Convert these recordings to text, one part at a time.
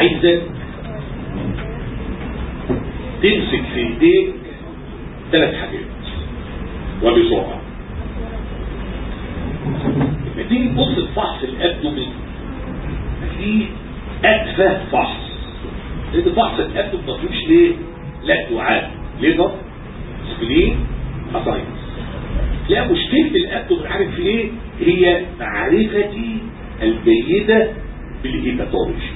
عايزك تمسك في ايديك ثلاث حاجات وبسرعة لما تيجي تبص لفحص الابدومين هتلاقيه اتفه فحص لان فحص الابدومين ما فيهوش ليه لا دعاء ليفر سبلين اساينس لا مشكلة الابدومين عارف في ايه هي معرفتي الجيدة بالهيباتولوجي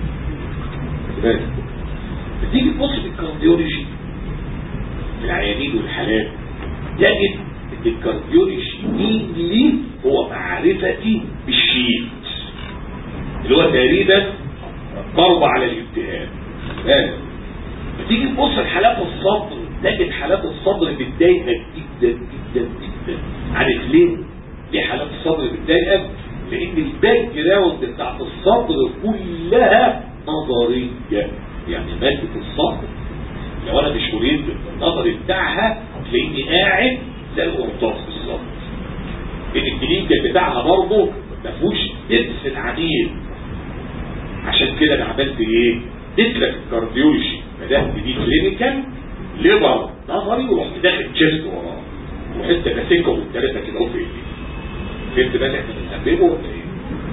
بتيجي تبص في الكارديولوجي في العيانين والحالات تجد ان الكارديولوجي مينلي هو معرفتي بالشيت اللي هو تقريبا ضربة على الالتهاب بتيجي تبص لحالات الصدر تجد حالات الصدر متضايقه جدا جدا جدا عارف ليه؟ ليه حالات الصدر متضايقه؟ لان الباك جراوند بتاعت الصدر كلها نظريه يعني مادة الصدر لو انا مش مريد بالنظري بتاعها تلاقيني قاعد زي القرطاس بالظبط ان الكلينيكال بتاعها برضه ما فيهوش درس العميل عشان كده انا عملت ايه؟ اديت الكارديولوجي بدات دي كلينيكال ليبر نظري ورحت داخل تشيست وراه ورحت ماسكهم الثلاثه كده اهو في ايدي فهمت بقى احنا بنسببه ولا ايه؟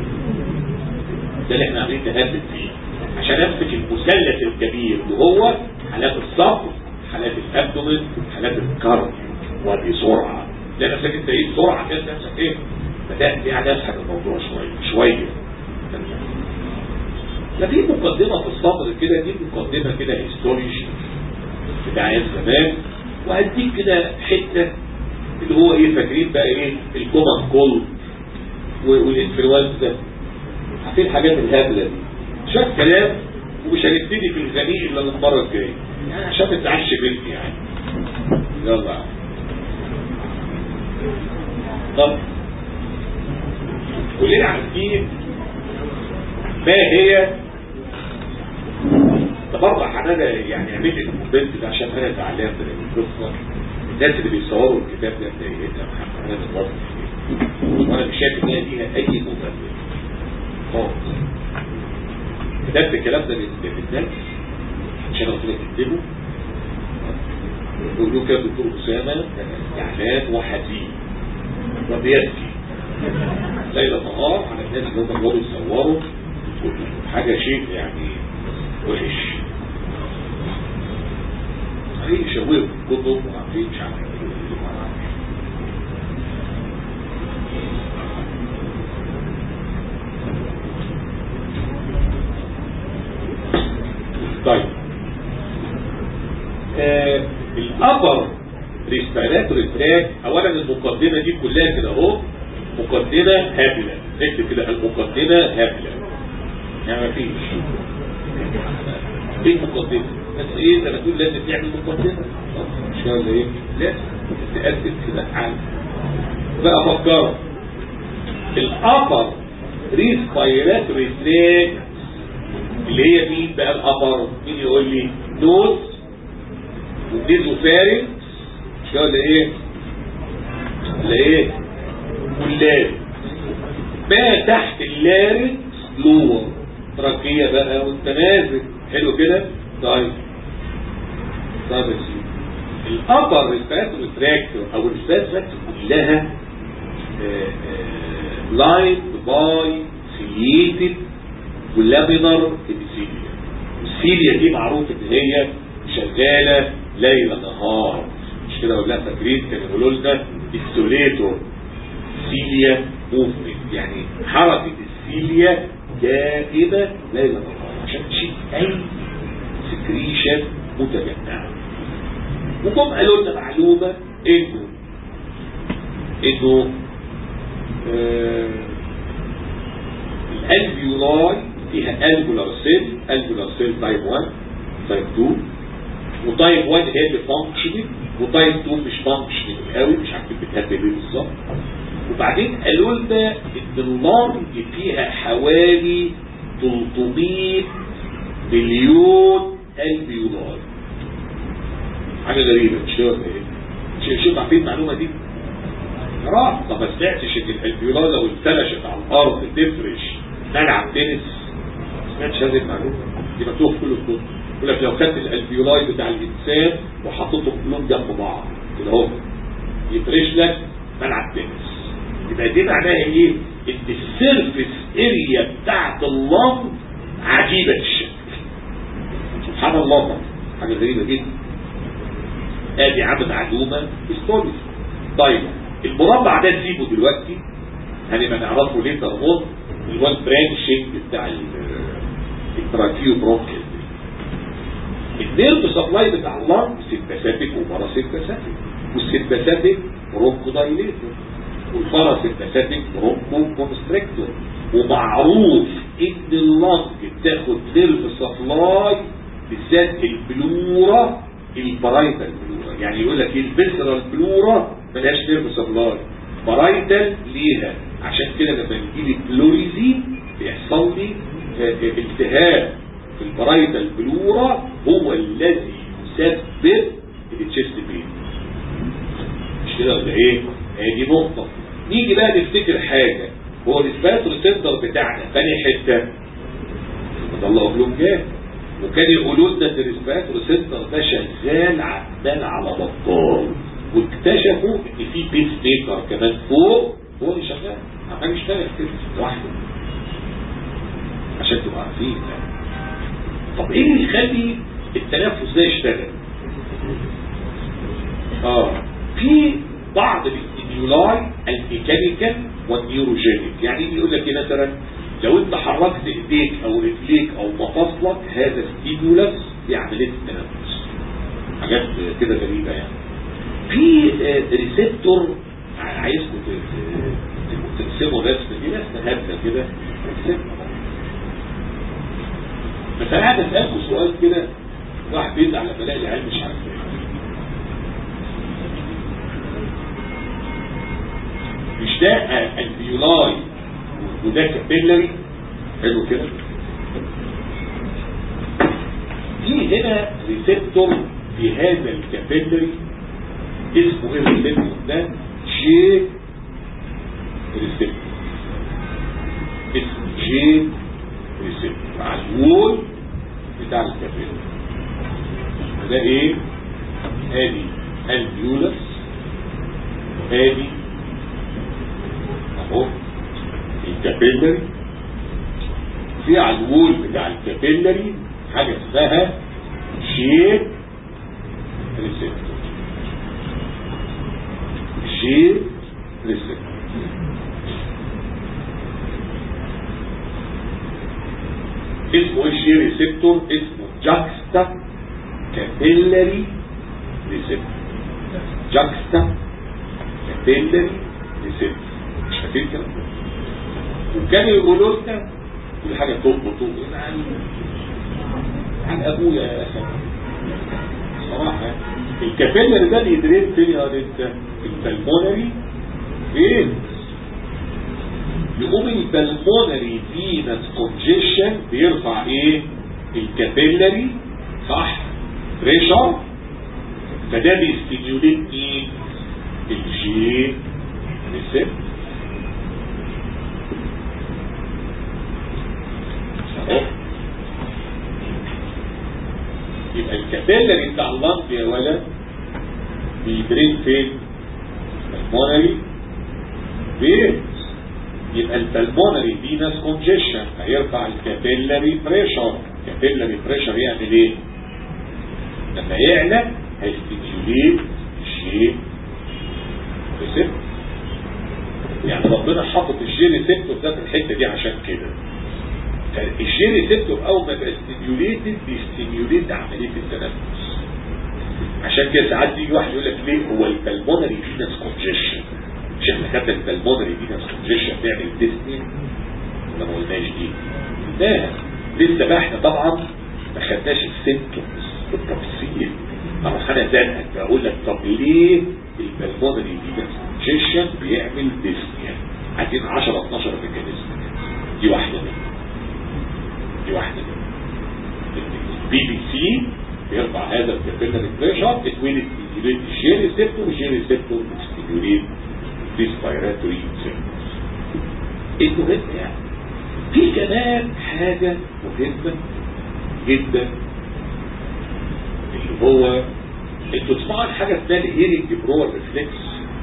ده اللي احنا عاملين نهبط فيه عشان امسك المثلث الكبير اللي هو حالات الصبر حالات الابدومين حالات الكارديو وبسرعه لا نفسك انت ايه بسرعه كده نفسك ايه بدات يعني اسحب الموضوع شويه شويه لا في مقدمه في الصدر كده دي مقدمه كده هيستوريش بتاع زمان وهديك كده حته اللي هو ايه فاكرين بقى ايه الكومن كول والانفلونزا عارفين الحاجات الهبله دي شويه كلام ومش هنبتدي في الغني الا المره الجايه يعني عشان ما تزعلش بنتي يعني يلا طب كلنا عارفين ما هي برضه حماده يعني عملت البنت ده عشان انا زعلان من القصه الناس اللي بيصوروا الكتاب ده تلاقيها محمد حماده الوصف وانا مش شايف ان هي فيها اي مبرر خالص كتبت الكلام ده للناس عشان قلت لك تكتبه يقول له كده الدكتور اسامه زعلان وحزين وبيبكي ليله نهار على الناس اللي هم بيقعدوا يصوروا حاجه شيء يعني وحش عمالين يشوهوا كتب وعمالين مش عارف طيب آه الابر ريسبيراتوري تراك اولا المقدمه دي كلها كده اهو مقدمه هبله اكتب كده المقدمه هبله يعني ما فيش ايه مقدمه بس ايه انت بتقول لازم تعمل مقدمه مش ولا ايه لا تقدم كده عن بقى فكرت الابر ريسبيراتوري تراك اللي هي مين بقى الابر مين يقول لي نوز ونيزوفارنج مش ولا ايه ولا ايه واللارنج ما تحت اللارنج لور تراكية بقى والتنازل حلو كده طيب طيب يا سيدي الابر ريسبيراتوري تراكت او الريسبيراتوري كلها لاين باي سيليتد واللامينر ابيثيليا السيليا دي معروف ان هي شغاله ليل نهار مش كده ولا فاكرين كانوا يقولوا لنا السوليتور سيليا موفمنت يعني حركه السيليا دائمه ليل نهار عشان تشيل اي سكريشن متجمعه وجم قالوا لنا معلومه انه انه آه الالفيولاي فيها الفيولار سيل الفيولار سيل تايب 1 تايب 2 وتايب 1 هي اللي فانكشننج وتايب 2 مش فانكشننج قوي مش عارفين بتهبل ايه بالظبط وبعدين قالوا لنا ان اللنج فيها حوالي 300 مليون الفيولاي حاجه غريبه مش كده ولا ايه؟ شوف عارفين المعلومه دي؟ راح طب ما سمعتش ان الالفيولاي لو اتفرشت على الارض تفرش ملعب تنس ما سمعتش هذه المعلومه دي مكتوبه في كل الكتب يقول لك لو خدت الالفيولاي بتاع الانسان وحطيتهم كلهم جنب بعض كده اهو يفرش لك ملعب تنس يبقى دي معناها ايه؟ ان السيرفيس اريا بتاعت اللنج عجيبه الشكل سبحان الله طبعا حاجه غريبه جدا ادي عدد معلومه ستوريز طيب المربع ده نسيبه دلوقتي هنبقى نعرفه ليه تربط اللي هو البرانشنج بتاع التراكيو برونكل النيرف سبلاي بتاع اللنج سيمباثيك وباراسيمباثيك والسيمباثيك برونكو دايليتور والباراسيمباثيك برونكو كونستريكتور ومعروف ان اللنج بتاخد نيرف سبلاي بالذات البلورا البرايتال بلورا يعني يقول لك الفيسرال بلورا ملهاش نيرف سبلاي برايتال ليها عشان كده لما يجي لي بلوريزي بيحصل لي التهاب في البرايتال بلورا هو الذي يسبب التشيست بين مش كده ولا ايه؟ هي دي نقطة نيجي بقى نفتكر حاجة هو الاسباتور سنتر بتاعنا ثاني حتة الله اوبلونجات وكان يقولوا لنا ان الاسباتور سنتر ده شغال عمال على بطال واكتشفوا ان في بيس ميكر كمان فوق هو اللي شغال عمال يشتغل كده لوحده عشان تبقوا عارفين يعني. طب ايه اللي يخلي التنفس ده يشتغل اه في بعض الاستيميولاي الميكانيكال والنيوروجينيك يعني يقول لك ايه مثلا لو انت حركت ايديك او رجليك او مفاصلك هذا ستيمولس في عمليه التنفس حاجات كده غريبه يعني في ريسبتور عايزكم ترسموا رسم دي رسمه هبله كده بس انا قاعد اسالكم سؤال كده واحد بيزعل لما الاقي العيال مش عارف مش ده الفيولاي وده كابيلري حلو كده في هنا ريسبتور في هذا الكابيلري اسمه ايه الريسبتور ده جي ريسبتور اسمه جي ريسبتور على الوول بتاع الكابيلري وده ايه ادي الفيولس ادي اهو الكابيلري في على الوول بتاع الكابيلري حاجة اسمها شيب ريسبتور شيب ريسبتور اسمه ايه الشيب ريسبتور اسمه جاكستا كابيلري ريسبتور جاكستا كابيلري ريسبتور مش فاكرين كده وكانوا يقولوا لنا كل حاجه طب طب عن عن ابويا يا اخي صراحه الكابيلر ده بيدرين فين يا انت البلمونري فين يقوم البلمونري فينس كونجيشن بيرفع ايه الكابيلري صح بريشر فده بيستيميوليت مين الجي ريسبت يبقى الكابيلري بتاع اللنج يا ولد بيدرين فين البلمونري فين يبقى البلمونري فينس كونجيشن هيرفع الكابيلري بريشر الكابيلري بريشر يعمل ايه لما يعلى هيستيميوليت الشيء ريسبت يعني ربنا حاطط الجي ريسبتور ده في الحته دي عشان كده الجي ريسبتور اول ما يبقى ستيميوليتد بيستيميوليت عمليه التنفس عشان كده ساعات يجي واحد يقول لك ليه هو البلمونري فينس كونجيشن مش احنا خدنا البلمونري فينس كونجيشن بيعمل ديسني ولا ما قلناش دي لا لسه بقى احنا طبعا ما خدناش السيمتومز بالتفصيل اروح انا زنقك بقول لك طب ليه البلمونري فينس كونجيشن بيعمل ديسنيا عايزين 10 12 ميكانيزم دي واحده منهم دي واحدة البي بي سي بيرفع هذا الكابيلاري بريشر اتوين ستيميوليت الجي ريسبتور والجي ريسبتور ستيميوليت ريسبيراتوري سيمبتومز المهم يعني في كمان حاجة مهمة جدا اللي هو انتوا تسمعوا عن حاجه اسمها الهيرنج برور ريفلكس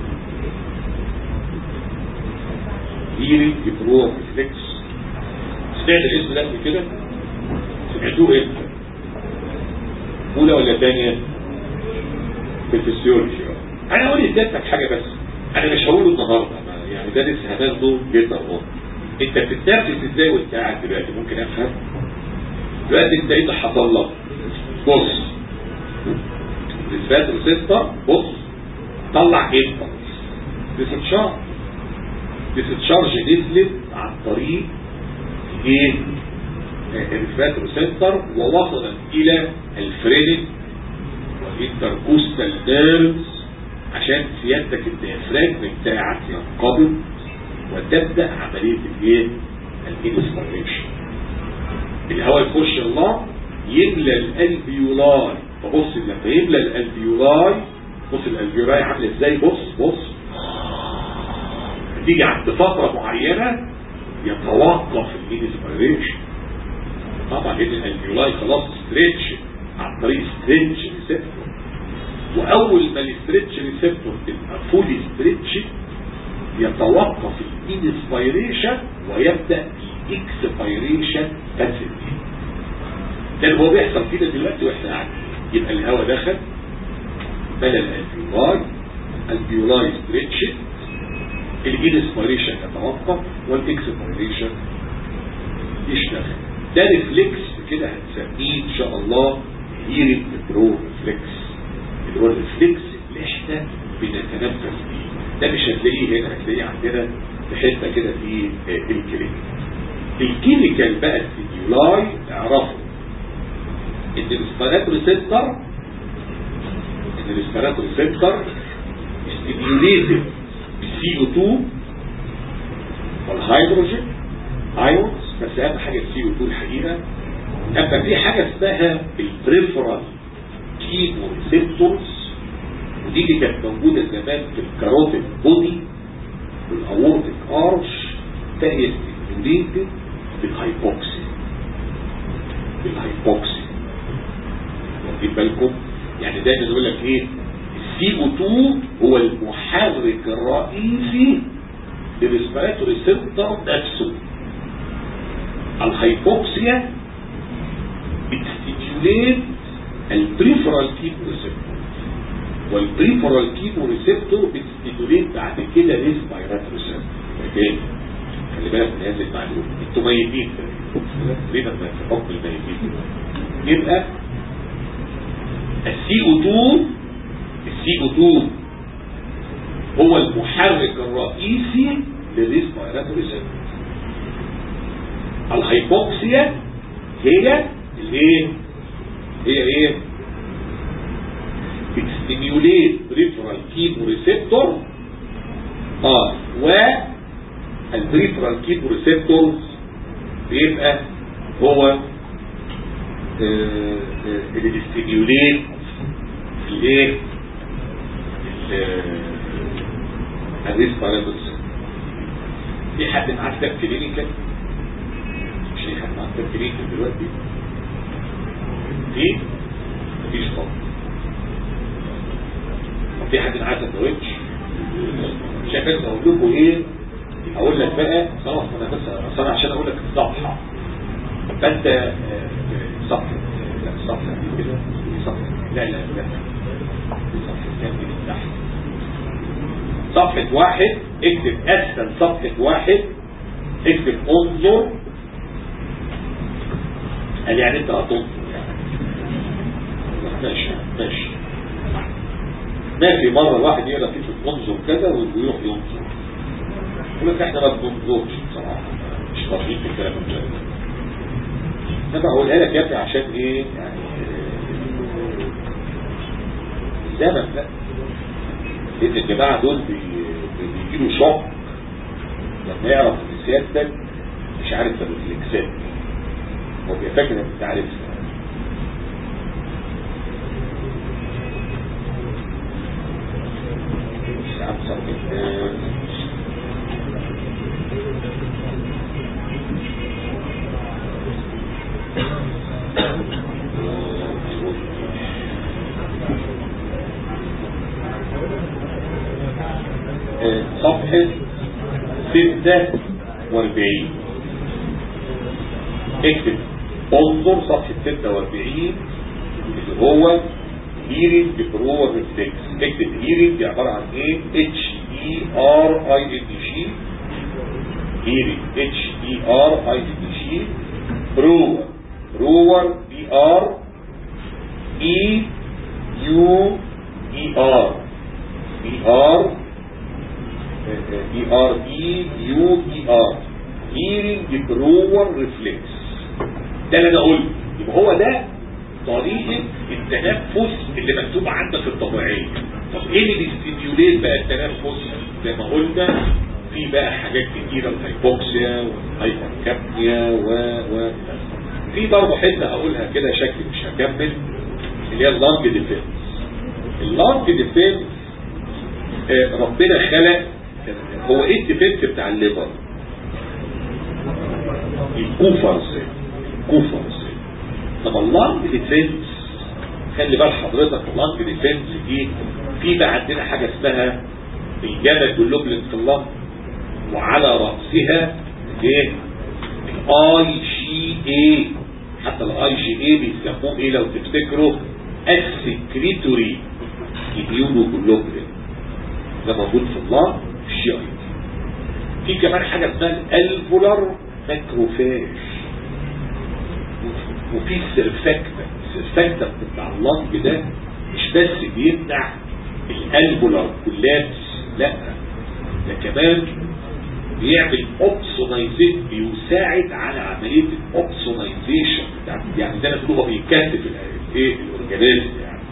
هيرنج برور ريفلكس سمعت الاسم ده قبل كده سمعتوه امتى اولى ولا ثانيه في الفسيولوجي انا اقول لك حاجه بس انا مش هقوله النهارده يعني ده لسه هناخده جدا اهو انت بتتنفس ازاي وانت قاعد دلوقتي ممكن افهم دلوقتي انت ايه اللي حصل لك بص الفات ريسيستر بص طلع امبلس ديستشارج ديستشارج نزلت عن طريق ايه الفات ريسيستر ووصلت الى الفرينك والانتركوستال نيرفز عشان سيادتك الديافراجم بتاعك ينقبض وتبدا عمليه الايه الانسبيريشن الهواء يخش الله يملى الالفيولاي فبص لما يملى الالفيولاي بص الالفيولاي عامله ازاي بص بص تيجي عند فتره معينه يتوقف الانسبيريشن طبعا لان الالفيولاي خلاص ستريتش عن طريق ستريتش ريسبتور واول ما الاستريتش ريسبتور تبقى فولي ستريتش يتوقف الانسبيريشن ويبدا الاكسبيريشن باسفلي ده اللي هو بيحصل كده دلوقتي واحنا قاعدين يبقى الهواء دخل ملى الالفيولاي الالفيولاي ستريتش الانسبيريشن يتوقف والاكسبيريشن يشتغل ده ريفلكس كده هنسميه ان شاء الله هيرنج برو ريفلكس اللي هو الريفلكس اللي احنا بنتنفس بيه ده مش هتلاقيه هنا هتلاقيه عندنا في حته كده في الكلينيك الكيميكال بقى السيديولاي اعرفوا ان الاسبراتوري سنتر ان الاسبراتوري سنتر ستيميوليتد بالسي او 2 والهيدروجين ايونز بس اهم حاجه السي او 2 الحقيقه اما في حاجه اسمها البريفرال كيمو ريسبتورز ودي اللي كانت موجوده زمان في الكاروتيد بودي والاورتيك ارش فهي ستيميوليتد بالهايبوكسي بالهايبوكسي واخدين بالكم يعني دايما يقول لك ايه السي او 2 هو المحرك الرئيسي للريسبيراتوري سنتر نفسه الهايبوكسيا بتستيميوليت البريفرال كيمو ريسبتور والبريفرال كيمو ريسبتور بتستيميوليت بعد كده ريسبيراتوري سنتر تاني خلي بالك من هذه المعلومه انتوا ميتين تقريبا في حكم الميتين يبقى السي او 2 السي او 2 هو المحرك الرئيسي للريسبيراتوري سنتر الهايبوكسيا هي الايه هي ايه بتستيميوليت بريفرال كيمو ريسبتور اه و البريفرال كيمو ريسبتور بيبقى هو اللي بيستيميوليت الايه الريسبيراتور في حد معاه كتاب كلينيكال مش في حد معاه كتاب كلينيكال دلوقتي في مفيش طبعا طب في حد معاه سندوتش شايف بس اقول لكم ايه اقول لك بقى خلاص انا بس اصلا عشان اقول لك الصفحه فانت صفحه لا صفحه دي كده صفحه لا لا لا صفحه كام من تحت صفحه واحد اكتب اسفل صفحه واحد اكتب انظر قال يعني انت هتنظر ماشي ماشي ماشي مرة واحد يقرا فيه انظر كذا ويروح ينظر يقول لك احنا ما بننظرش بصراحة مش فاضيين في الكلام ده انا بقولها لك يا ابني عشان ايه يعني الزمن لا لان الجماعة دول بيجيله شوك لما يعرف ان سيادتك مش عارف الريفلكسات هو بيبقى فاكر انك انت عارفها صفحة 46 اكتب انظر صفحة 46 اللي هو hearing برور ريفلكس اكتب hearing عبارة عن ايه H E R I N G hearing H E R I N G brewer brewer B R E U E R B R B R E U E R hearing brewer reflex ده اللي انا قلته يبقى هو ده طريقة التنفس اللي مكتوب عندك الطبيعية طب ايه اللي بيستيميوليت بقى التنفس زي ما قلنا في بقى حاجات كتيرة الهايبوكسيا والهايبركابنيا و و في برضه حته هقولها كده شكلي مش هكمل اللي هي اللانج ديفنس اللانج ديفنس آه ربنا خلق هو ايه الديفنس بتاع الليفر الكوفر سيل الكوفر سيل طب اللانج ديفنس خلي بال حضرتك اللانج ديفنس دي في بقى عندنا حاجه اسمها الجامع جلوبلين في اللانج وعلى راسها ايه الاي جي اي حتى الاي جي اي بيسموه ايه لو تفتكروا السكريتوري اميونو جلوبلين ده موجود في اللانج في الشي اي في كمان حاجه اسمها الالفولار ماكروفاج وفي السرفكتة السرفكتة بتاع اللنج ده مش بس بيمنع الالفولار كولابس لا ده كمان بيعمل اوبسونايزيشن بيساعد على عملية الاوبسونايزيشن بتاعت يعني زي ما تقول هو بيكثف الايه الاورجانيزم يعني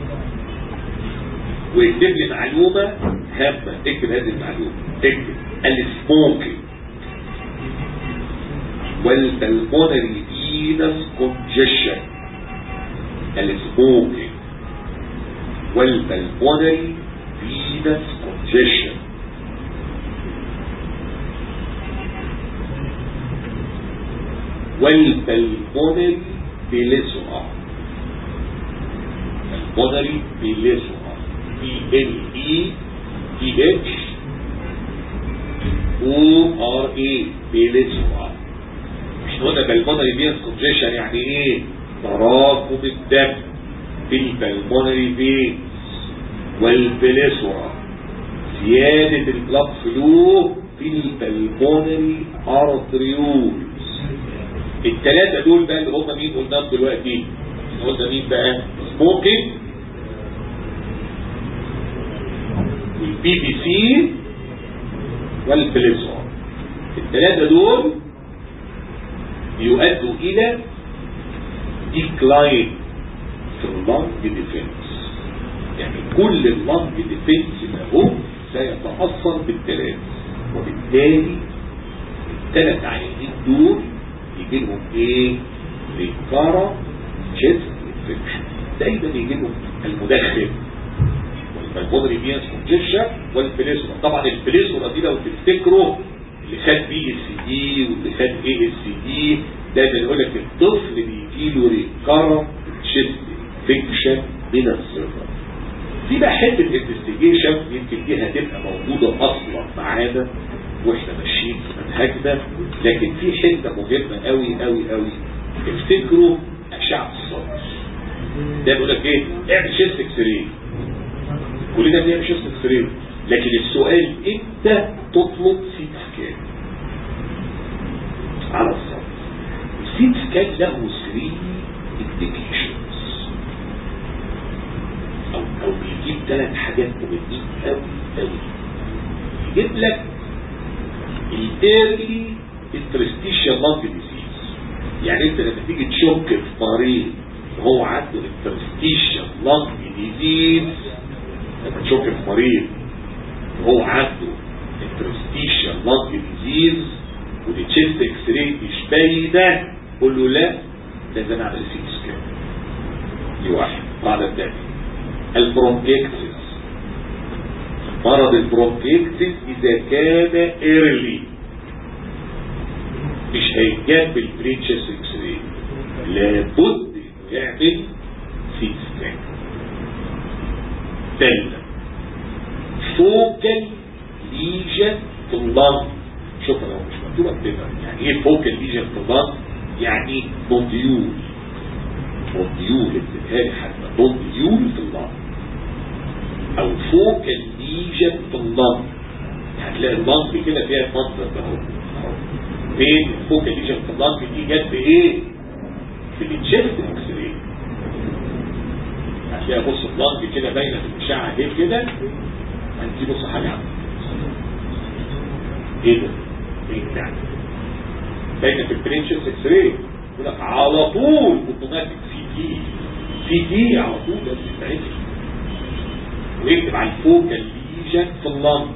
ويكتب لي معلومة هامة اكتب هذه المعلومة اكتب السموكينج والبلمونري فينس كونجيشن السموكينج والبلمونري فينس كونجيشن والبلمونري بليسوها البلمونري بليسوها بي ال اي تي اتش او ار اي بليسوها مش قلنا بالمونري فينس كونجيشن يعني ايه تراكم الدم في البلمونري فينس والبليسورا زيادة البلاد فلو في البلمونري ارتريولز الثلاثة دول بقى اللي هم مين قلناهم دلوقتي قلنا مين بقى سموكينج والبي بي سي والبليسورا الثلاثة دول يؤدوا الى ديكلاين في اللنج ديفنس يعني كل اللنج ديفنس له سيتأثر بالثلاث وبالتالي الثلاث عيانين دول يجي لهم ايه؟ ريكارا تشيست انفكشن دايما يجي لهم المدخن والبلمونري فينس كونجيشن والبليسورا طبعا البليسورا دي لو تفتكروا اللي خد بي اس دي واللي خد اي اس دي دايما يقول لك الطفل بيجي له ريكارنت تشيست انفكشن من الصغر دي بقى حته انفستيجيشن يمكن دي هتبقى موجوده اصلا معانا واحنا ماشيين في منهجنا لكن في حته مهمه قوي قوي قوي افتكروا اشعه الصدر ده بيقول لك ايه اعمل شيست اكس راي كلنا بنعمل شيست اكس راي لكن السؤال انت تطلب سيت سكان على الصدر السيت سكان له 3 انديكيشنز او او بيجيب ثلاث حاجات مهمين قوي قوي يجيب لك الايرلي انترستيشال لانج ديزيز يعني انت لما تيجي تشك في مريض وهو عنده انترستيشال لانج ديزيز لما تشك في مريض وهو عنده انترستيشال لانج ديزيز والتشيست اكس راي مش باينه قول له لا لازم اعمل سي سكان دي واحد القاعده الثانيه البرونكيكسس مرض البرونكيكسس اذا كان ايرلي مش هيجاب بالبريتشس اكس راي لابد يعمل سي سكان ثالثا فوكال ليجن في اللنج شوف لو مش مكتوبه كده يعني ايه فوكال ليجن في اللنج يعني نوديول نوديول اكتبها لي حتى نوديول في اللنج او فوكال ليجن في اللنج يعني تلاقي اللنج كده فيها منظر ده اهو فين الفوكال ليجن في اللنج دي جت بايه؟ في التشيست اكس راي هتلاقي بص اللنج كده باينه في الاشعه دي كده انت بص حاجه عنها ايه ده؟ ايه ده؟ باينه في البرينشس اكس راي يقول لك على طول اوتوماتيك سي تي سي تي على طول لازم تتعمل ويكتب على الفوكال ليجن في اللنج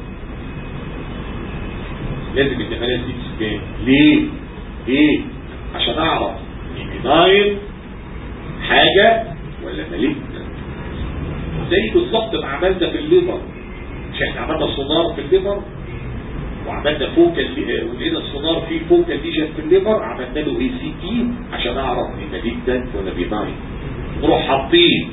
لازم الجمالات دي تسكان ليه؟ ليه؟ عشان اعرف ان حاجة ولا مالجنا زي بالظبط ما عملنا في الليفر مش احنا عملنا سونار في الليفر وعملنا فوكال ولقينا السونار فيه فوكال ليجن في الليفر عملنا له اي سي تي عشان اعرف ان مالجنا ولا بيناين نروح حاطين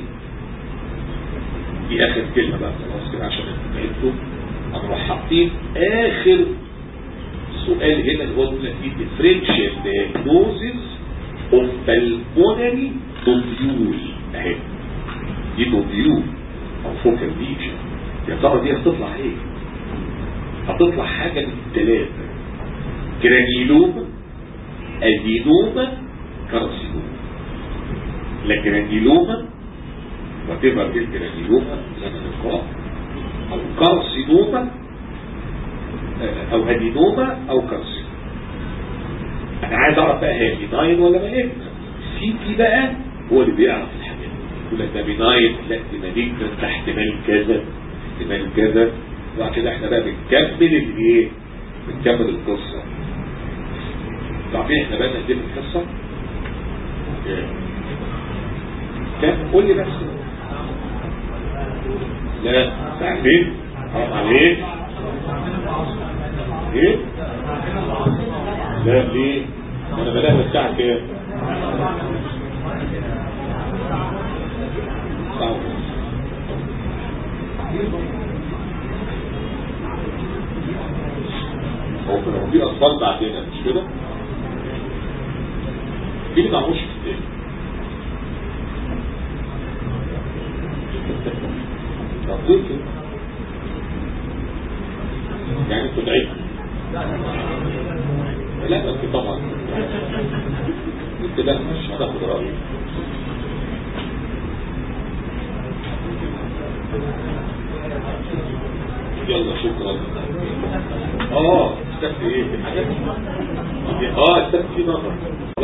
دي اخر كلمة بقى خلاص كده عشان انتوا هنروح حاطين اخر سؤال هنا اللي هو بيقول لك ايه differential diagnosis of pulmonary nodule اهي دي nodule او focal lesion يا ترى دي هتطلع ايه؟ هتطلع حاجة من الثلاثة جرانيلوما ادينوما كارسينوما لا جرانيلوما وتبقى ايه جرانيلوما زي ما نقرأ او كارسينوما او ادينوما او كارسينوما انا عايز اعرف بقى هي بيناين ولا مالجنا السي تي بقى هو اللي بيعرف الحاجات يقول لك ده بيناين لا دي مالجنا ده احتمال كذا احتمال كذا وبعد كده احنا بقى بنكمل الايه بنكمل القصه تعرفين احنا بقى نقدم القصه كم قول لي بس لا ساعتين حرام عليك ايه لا ليه انا بدأنا الساعة كام ساعة ونص هو كان في اطفال بعدين مش كده في اللي معهوش في التاني طب ليه كده يعني انتوا تعبتوا لا انت طبعا انت لا مش هتاخد رأيي يلا شكرا اه استفت ايه في حاجات اه استفت في نظر